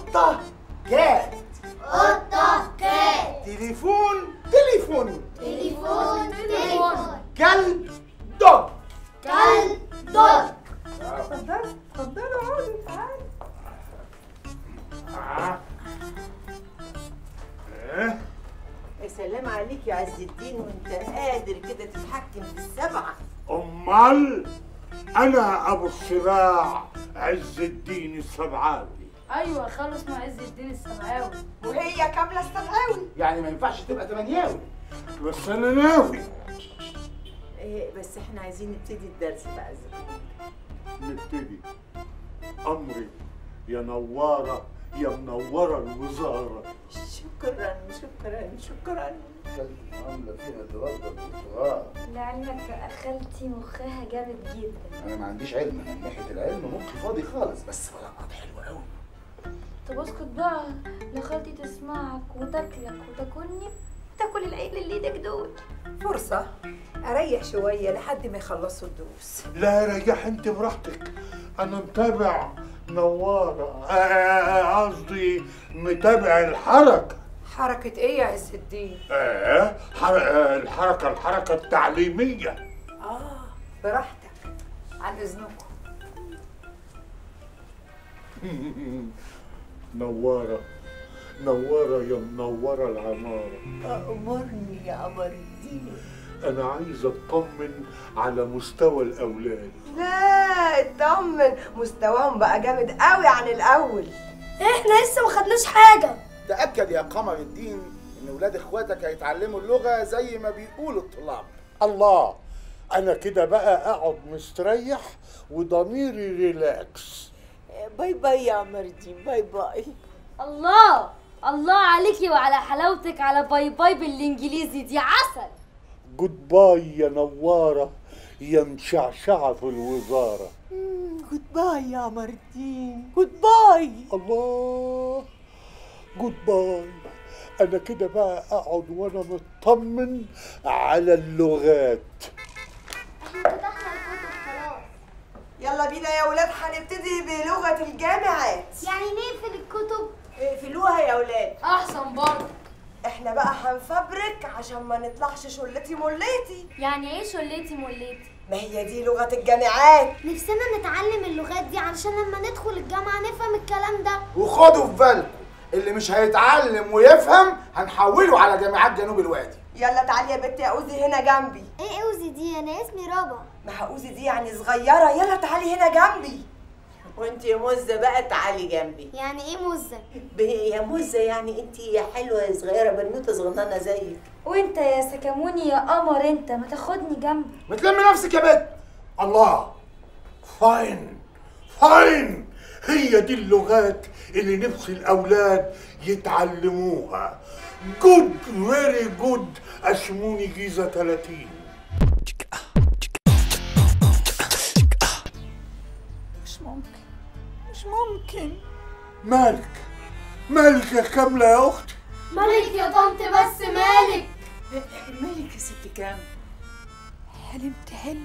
قطة كات قطة كات تليفون تليفون تليفون تليفون كلب دوج كلب دوج اتفضلوا اتفضلوا اقعدوا تعالوا ايه يا سلام عليك يا عز الدين وانت قادر كده تتحكم في السبعه امال انا ابو الصراع عز الدين السبعاوي ايوه خالص اسمه عز الدين السبعاوي وهي كاملة السبعاوي يعني ما ينفعش تبقى تمانياوي بس انا ناوي إيه بس احنا عايزين نبتدي الدرس بقى عز الدين نبتدي امري يا نواره يا منوره الوزاره شكرا شكرا شكرا عامله فيها دراسه بالصغار لعلمك خالتي مخها جامد جدا انا ما عنديش علم من ناحيه العلم مخي فاضي خالص بس بلقط حلو قوي طب اسكت بقى لا خالتي تسمعك وتاكلك وتاكلني تاكل العيل اللي ايدك دول فرصة أريح شوية لحد ما يخلصوا الدروس لا ريح انت براحتك انا متابع نواره آه، آه، قصدي متابع الحركه حركة إيه يا عز الدين؟ ايه حر- آه، الحركه الحركه التعليميه آه براحتك عن إذنكم نواره نواره يا منوره العماره امرني يا قمر الدين انا عايز اطمن على مستوى الاولاد لا اطمن مستواهم بقى جامد قوي عن الأول احنا لسه ما خدناش حاجة تاكد يا قمر الدين ان ولاد اخواتك هيتعلموا اللغه زي ما بيقولوا الطلاب الله انا كده بقى اقعد مستريح وضميري ريلاكس باي باي يا قمر الدين باي باي الله الله عليكي وعلى حلاوتك على باي باي بالانجليزي دي عسل جود باي يا نواره يا مشعشعه في الوزاره جود باي يا قمر الدين جود باي الله جود باي انا كده بقى اقعد وانا مطمن على اللغات فتحنا الكتب خلاص يلا بينا يا ولاد هنبتدي بلغة الجامعات يعني نقفل الكتب اقفلوها يا اولاد احسن برضه احنا بقى هنفبرك عشان ما نطلعش شلتي مليتي يعني ايه شليتي موليتي ما هي دي لغة الجامعات نفسنا نتعلم اللغات دي علشان لما ندخل الجامعة نفهم الكلام ده وخدوا في بالكم اللي مش هيتعلم ويفهم هنحوله على جامعات جنوب الوادي يلا تعالي يا بنتي يا اوزي هنا جنبي ايه اوزي دي انا اسمي رابا ما اوزي دي يعني صغيرة يلا تعالي هنا جنبي وانت يا مزه بقى تعالي جنبي يعني ايه مزة ب- يا مزه يعني انت يا حلوه يا صغيره بنوته صغننه زيك وانت يا سكموني يا قمر انت ما تاخدني جنبك ما تلمي نفسك يا بنت الله فاين فاين هي دي اللغات اللي نفسي الاولاد يتعلموها جود فيري جود اشموني جيزه 30 مش ممكن مش ممكن مالك مالك يا كامله يا اختي مالك يا طنط بس مالك مالك يا ست كام حلمت حلم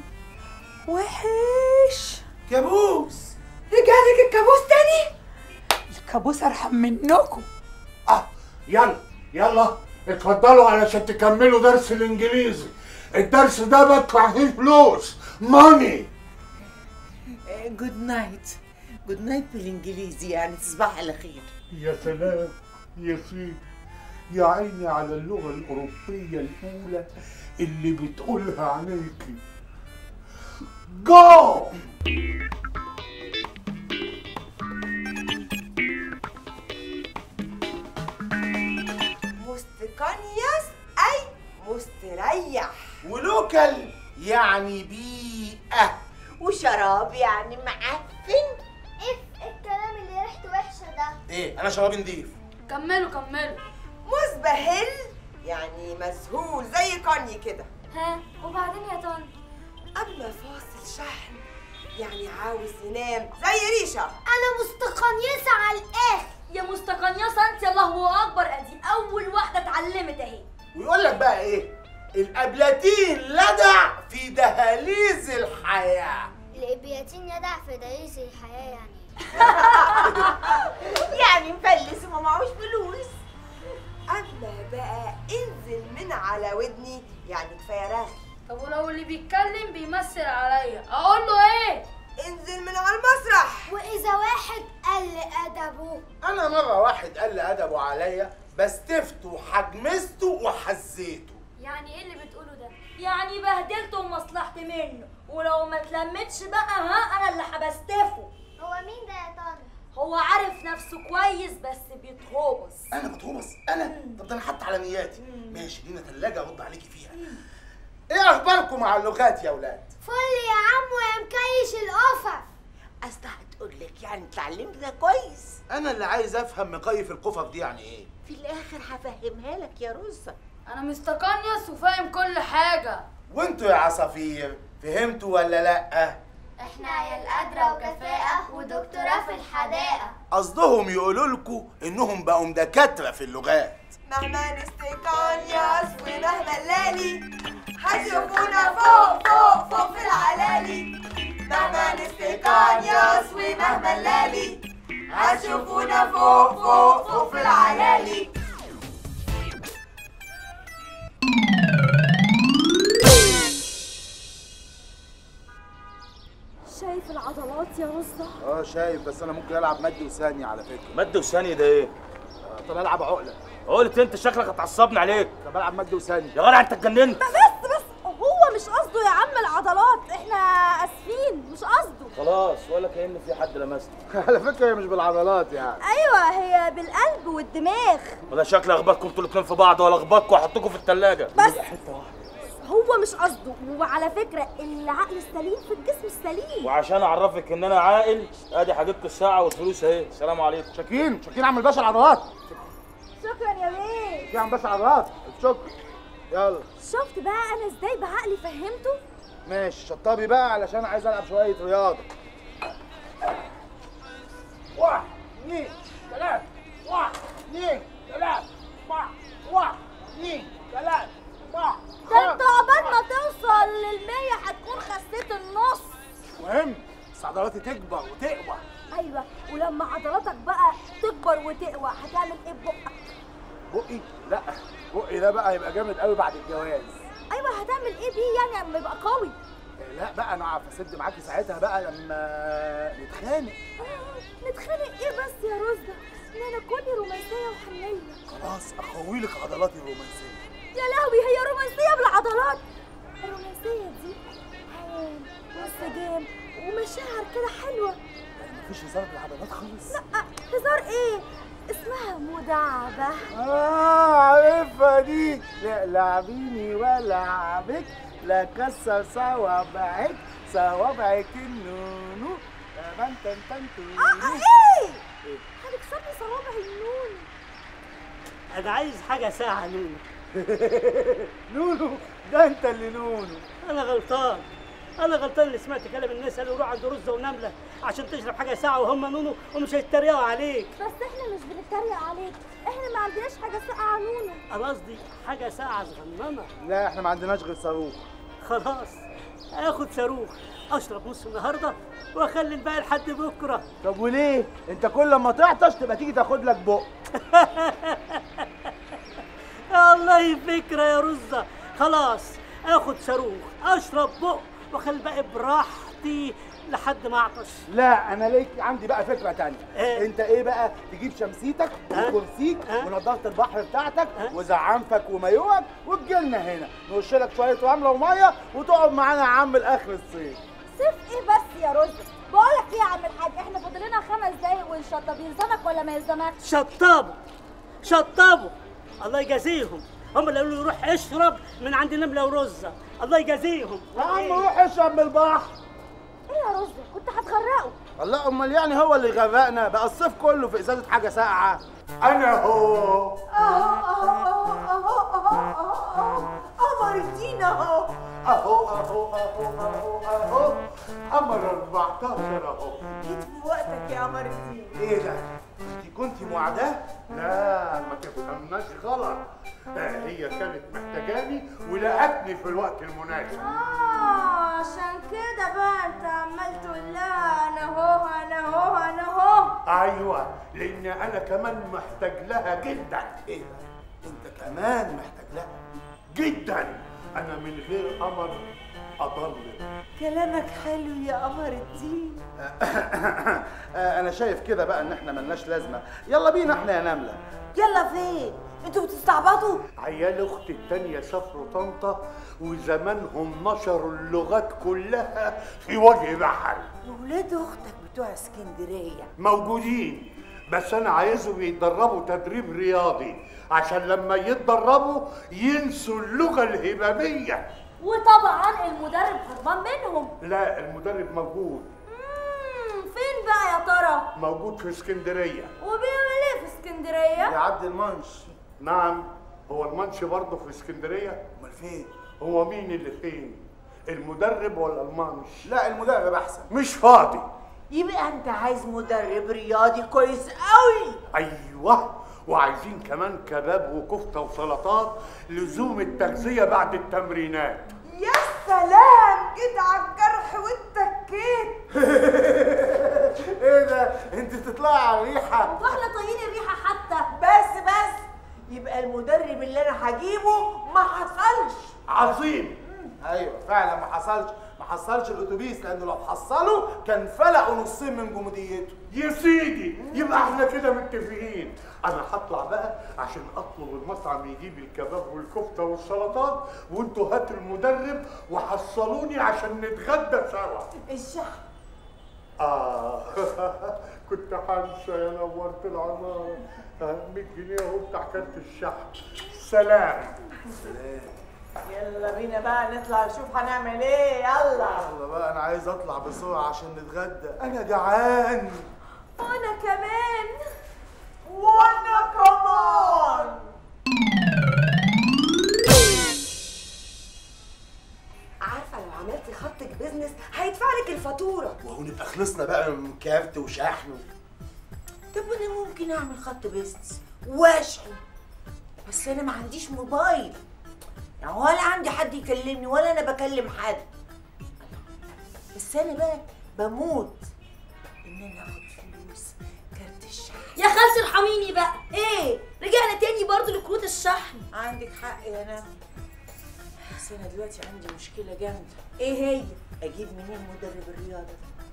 وحش كابوس رجعلك الكابوس تاني الكابوس ارحم منكم اه يلا يلا اتفضلوا علشان تكملوا درس الانجليزي الدرس ده بدفع فيه فلوس ماني جود نايت جود نايت بالانجليزي يعني تصبح على خير يا سلام يا سيدي يا عيني على اللغة الأوروبية الأولى اللي بتقولها عينيكي جو مستقنيس اي مستريح ولوكال يعني بيئه وشراب يعني معفن ايه الكلام اللي ريحته وحشة ده ايه انا شرابي نضيف كملوا كملوا مزبهل يعني مذهول زي كوني كده ها وبعدين يا طنط اما فاصل شحن يعني عاوز ينام زي ريشه انا مستقنيسة على الاخر يا مستقنيصه انت الله اكبر ادي اول واحده اتعلمت اهي ويقول لك بقى ايه الابلاتين لدع في دهاليز الحياه الابياتين يدع في دايس الحياة يعني يعني مفلس قل ادبه انا مره واحد قال لي ادبه عليا بستفته وحجمسته وحزيته يعني ايه اللي بتقوله ده يعني بهدلته ومصلحتي منه ولو ما اتلمتش بقى ها انا اللي حبستفه هو مين ده يا طارق هو عارف نفسه كويس بس بيتخبص انا بتغمص انا طب ده انا حتى على نياتي ماشي لينا ثلاجه ارد عليكي فيها ايه اخباركم مع اللغات يا اولاد فل يا عم ويا مكيش القفف اصلها هتقول لك يعني اتعلمنا كويس انا اللي عايز افهم مقيف القفف دي يعني ايه في الاخر هفهمها لك يا رزة انا مستقنيس وفاهم كل حاجه وانتوا يا عصافير فهمتوا ولا لا احنا عيال قادرة وكفاءة ودكتوراه في الحدائق قصدهم يقولوا لكم انهم بقوا دكاتره في اللغات مهما نستيقانياس ومهما الليالي هتشوفونا فوق فوق فوق في العلالي مهما نستيقانياس ومهما الليالي هتشوفونا فوق فوق فوق في العلالي شايف العضلات يا رزة اه شايف بس انا ممكن العب مد وثانيه على فكره مد وثانية ده ايه؟ طب العب عقله قلت انت شكلك هتعصبني عليك طب العب مد وثانيه يا جدع انت اتجننت بس بس هو مش قصده يا عم العضلات احنا اسفين مش قصده خلاص ولا كأن في حد لمسني على فكره هي مش بالعضلات يعني ايوه هي بالقلب والدماغ ولا شكل اخبطكم انتوا الاتنين في بعض ولا اخبطكم واحطكم في التلاجة بس هو مش قصده وعلى فكرة العقل السليم في الجسم السليم وعشان اعرفك ان انا عاقل ادي حديقة الساعة والفلوس اهي السلام عليكم شاكين شاكين عم الباشا العضلات شكرا يا بيه شاكين عم الباشا العضلات الشكر يلا شفت بقى انا ازاي بعقلي فهمته ماشي شطبي بقى علشان عايز العب شويه رياضه واحد اثنين ثلاثة واحد اثنين ثلاثة واحد واحد اثنين ثلاثة واحد ده انت عقبال ما توصل للمية هتكون خسيت النص مهم بس عضلاتي تكبر وتقوى ايوه ولما عضلاتك بقى تكبر وتقوى هتعمل ايه ببقك بقي لا بقي ده بقى هيبقى جامد قوي بعد الجواز ايوه هتعمل ايه بيه يعني لما يبقى قوي إيه، لا بقى انا عارف اسد معاكي ساعتها بقى لما نتخانق آه، نتخانق ايه بس يا رزة ان انا كلي رومانسية وحنية خلاص اقوي لك عضلاتي الرومانسيه يا لهوي هي رومانسية بالعضلات الرومانسية دي حنان وانسجام ومشاعر كده حلوة مفيش هزار بالعضلات خالص لا هزار ايه اسمها مداعبة اه عارفها دي لا لعبيني ولعبك لا كسر صوابعك صوابعك النونو تن تن تن اه ايه هتكسرني صوابع النون انا عايز حاجه ساعه نونو نونو ده انت اللي نونو انا غلطان انا غلطان اللي سمعت كلام الناس قالوا روح عند رزه ونمله عشان تشرب حاجه ساعه وهم نونو ومش هيتريقوا عليك بس احنا مش بنتريق عليك احنا ما عندناش حاجة ساقعة نونو انا قصدي حاجه ساعه صغننه لا احنا ما عندناش غير صاروخ خلاص اخد صاروخ اشرب نص النهارده واخلي الباقي لحد بكره طب وليه انت كل ما تعطش تبقى تيجي تاخد لك بق والله فكره يا رزه خلاص اخد صاروخ اشرب بق واخلي الباقي براحتي لحد ما اعطش لا انا ليك عندي بقى فكره تانية إيه؟ انت ايه بقى تجيب شمسيتك ها؟ وكرسيك ها؟ ونضاره البحر بتاعتك ها؟ وزعانفك ومايوك وتجيلنا هنا نرش لك شويه رمله وميه وتقعد معانا يا عم لاخر الصيف صيف ايه بس يا رزة بقولك ايه يا عم الحاج احنا فاضل لنا خمس دقايق ونشطب يلزمك ولا ما يلزمكش شطبوا شطبوا الله يجازيهم هم اللي قالوا لي روح اشرب من عند نمله ورزه الله يجازيهم يا عم روح اشرب من البحر ايه يا رزة كنت هتغرقه الله امال يعني هو اللي غرقنا بقى الصيف كله في ازازه حاجه ساقعه انا هو قمر الدين اهو اهو اهو اهو اهو اهو قمر 14 اهو جيت في وقتك يا قمر الدين ايه ده؟ انت كنت معداه؟ لا ما تفهمناش غلط آه، هي كانت محتاجاني ولقتني في الوقت المناسب اه عشان كده بقى انت عمال تقول لها انا هو انا هو انا هو ايوه لان انا كمان محتاج لها جدا ايه ده انت كمان محتاج لها جدا انا من غير قمر اضلل كلامك حلو يا قمر الدين آه، انا شايف كده بقى ان احنا ملناش لازمه يلا بينا احنا يا نمله يلا فين انتوا بتستعبطوا عيال اختي التانية سافروا طنطا وزمانهم نشروا اللغات كلها في وجه بحر ولاد اختك بتوع اسكندريه موجودين بس انا عايزهم يتدربوا تدريب رياضي عشان لما يتدربوا ينسوا اللغة الهبابية وطبعا المدرب هربان منهم لا المدرب موجود مم، فين بقى يا ترى موجود في اسكندرية وبيعمل ايه في اسكندريه يعدي المنش نعم هو المانش برضه في اسكندرية امال فين هو مين اللي فين المدرب ولا المانش لا المدرب احسن مش فاضي يبقى انت عايز مدرب رياضي كويس قوي ايوه وعايزين كمان كباب وكفته وسلطات لزوم التغذيه بعد التمرينات يا سلام جيت على الجرح والتكيت ايه ده انت تطلعي على الريحه واحنا طايقين الريحه حتى بس بس يبقى المدرب اللي انا هجيبه ما حصلش عظيم ايوه فعلا ما حصلش ما حصلش الاتوبيس لانه لو حصله كان فلقوا نصين من جموديته يا سيدي يبقى احنا كده متفقين انا هطلع بقى عشان اطلب المطعم يجيب الكباب والكفته والسلطات وانتوا هاتوا المدرب وحصلوني عشان نتغدى سوا الشحن اه كنت هنسى يا نورت العمارة آه، 100 جنيه اهو بتاع كارت الشحن سلام يلا بينا بقى نطلع نشوف هنعمل ايه يلا يلا بقى انا عايز اطلع بسرعه عشان نتغدى انا جعان وانا كمان وانا كمان عارفه لو عملتي خطك بيزنس هيدفع لك الفاتوره وهو نبقى خلصنا بقى من كارت وشحن طب انا ممكن اعمل خط بيزنس واشحن بس انا ما عنديش موبايل يعني ولا عندي حد يكلمني ولا انا بكلم حد بس انا بقى بموت ان انا اخد فلوس كارت الشحن يا خالتي ارحميني بقى ايه رجعنا تاني برضو لكروت الشحن عندك حق يا نانا بس انا دلوقتي عندي مشكله جامده ايه هي اجيب منين مدرب الرياضه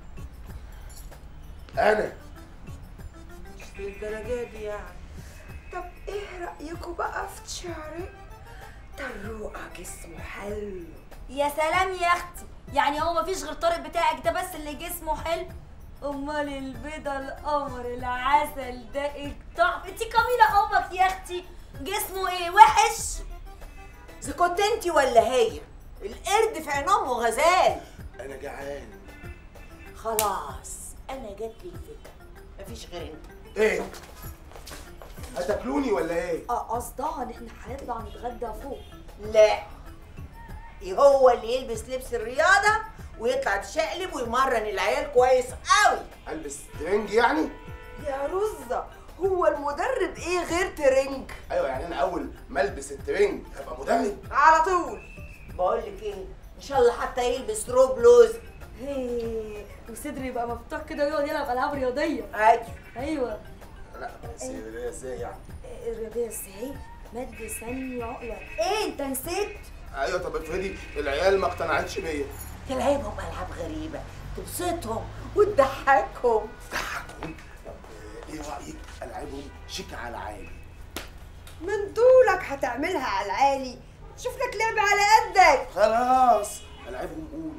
انا مش للدرجه دي يعني طب ايه رايكم بقى في شعرك طروقه جسمه حلو يا سلام يا اختي يعني هو مفيش غير طارق بتاعك ده بس اللي جسمه حلو امال البيضه القمر العسل ده الطعم انت كاميله قمر يا اختي جسمه ايه وحش اذا كنت انت ولا هي القرد في عين امه غزال انا جعان خلاص انا جات لي الفكره مفيش غير انت ايه هتاكلوني ولا ايه اه قصدها ان احنا هنطلع نتغدى فوق لا هو اللي يلبس لبس الرياضه ويطلع يتشقلب ويمرن العيال كويس قوي البس ترنج يعني يا رزة هو المدرب ايه غير ترنج ايوه يعني انا اول ما البس الترنج ابقى مدرب على طول بقول لك ايه ان شاء الله حتى يلبس رو بلوز هي وصدري يبقى مفتوح كده ويقعد يلعب العاب رياضيه ايوه ايوه لا بس ده ازاي يعني الرياضيه ازاي مد ثاني عقله ايه انت نسيت ايوه طب افرضي العيال ما اقتنعتش بيا تلعبهم العاب غريبه تبسطهم وتضحكهم ضحكهم طب ايه رايك العبهم شيك على عالي من طولك هتعملها على العالي شوف لك لعبة على قدك خلاص العبهم قول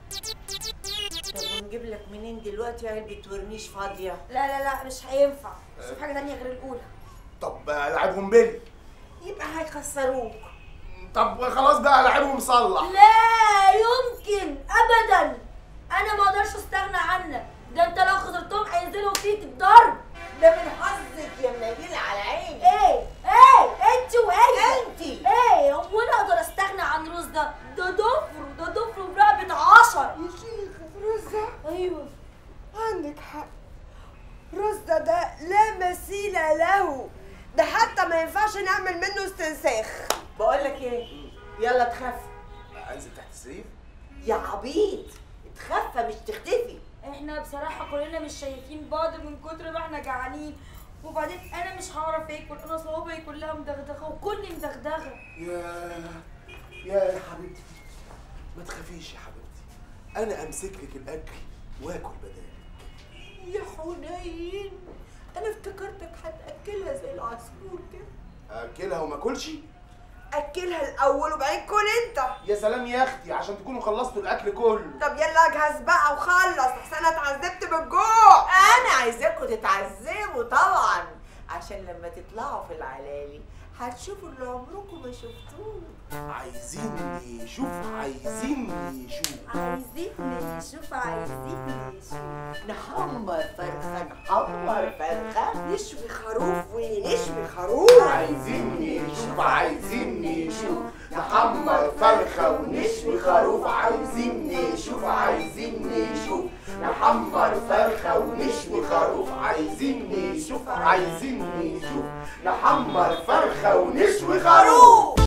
طب ونجيب لك منين دلوقتي علبه ورنيش فاضيه لا لا لا مش هينفع شوف حاجه تانية غير الاولى طب العبهم بيلي يبقى هيخسروك طب خلاص بقى العبهم صلح لا يمكن ابدا انا ما اقدرش استغنى عنك ده انت لو خسرتهم هينزلوا فيك الضرب ده من حظك يا منيل على عيني ايه ايه انت وهي انت ايه هو انا اقدر استغنى عن روز ده ده ضفر ده ضفر برقبة عشر يا شيخ رزة ايوه عندك حق رزة ده لا مثيل له ده حتى ما ينفعش نعمل منه استنساخ بقول لك ايه يلا تخفى انزل تحت السرير يا عبيط تخفى مش تختفي احنا بصراحة كلنا مش شايفين بعض من كتر ما احنا جعانين وبعدين انا مش هعرف اكل انا صوابعي كلها مدغدغة وكلي مدغدغة يا يا يا حبيبتي ما تخافيش يا حبيبتي انا امسك لك الاكل واكل بدالك يا حنين انا افتكرتك هتاكلها زي العصفور كده اكلها وما اكلش اكلها الاول وبعدين كل انت يا سلام يا اختي عشان تكونوا خلصتوا الاكل كله طب يلا اجهز بقى وخلص احسن انا اتعذبت بالجوع انا عايزاكم تتعذبوا طبعا عشان لما تطلعوا في العلالي هتشوفوا اللي عمركم ما شفتوه عايزين نشوف عايزين نشوف عايزين نشوف عايزين نشوف نحمر فرخه نحمر فرخه نشوي خروف ونشوي خروف عايزين نشوف عايزين نشوف نحمر فرخة ونشوي خروف عايزين نشوف عايزين نشوف نحمر فرخة ونشوي خروف عايزين نشوف عايزين نشوف نحمر فرخة ونشوي خروف